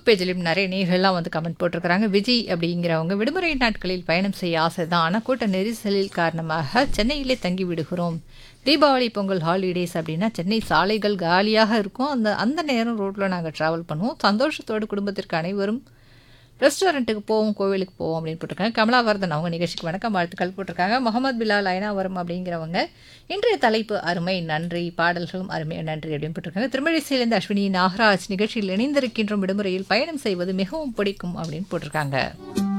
Facebook பேஜ்லையும் நிறைய நேர்கள்லாம் வந்து comment போட்டிருக்கிறாங்க விஜய் அப்படிங்கிறவங்க விடுமுறை நாட்களில் பயணம் செய்ய ஆசை தான் ஆனால் கூட்ட நெரிசலில் காரணமாக சென்னையிலே தங்கி விடுகிறோம் தீபாவளி பொங்கல் ஹாலிடேஸ் அப்படின்னா சென்னை சாலைகள் காலியாக இருக்கும் அந்த அந்த நேரம் ரோட்டில் நாங்கள் ட்ராவல் பண்ணுவோம் சந்தோஷத்தோடு குடும்பத்திற்கு அனைவரும் ரெஸ்டாரண்ட்டுக்கு போவோம் கோவிலுக்கு போவோம் அப்படின்னு போட்டிருக்காங்க கமலாவர்தன் அவங்க நிகழ்ச்சிக்கு வணக்கம் வாழ்த்துக்கள் போட்டிருக்காங்க முகமது பிலால் ஐனாவரம் அப்படிங்கிறவங்க இன்றைய தலைப்பு அருமை நன்றி பாடல்களும் அருமை நன்றி அப்படின்னு போட்டிருக்காங்க திருமழிசையிலேருந்து அஸ்வினி நாகராஜ் நிகழ்ச்சியில் இணைந்திருக்கின்ற விடுமுறையில் பயணம் செய்வது மிகவும் பிடிக்கும் அப்படின்னு போட்டிருக்காங்க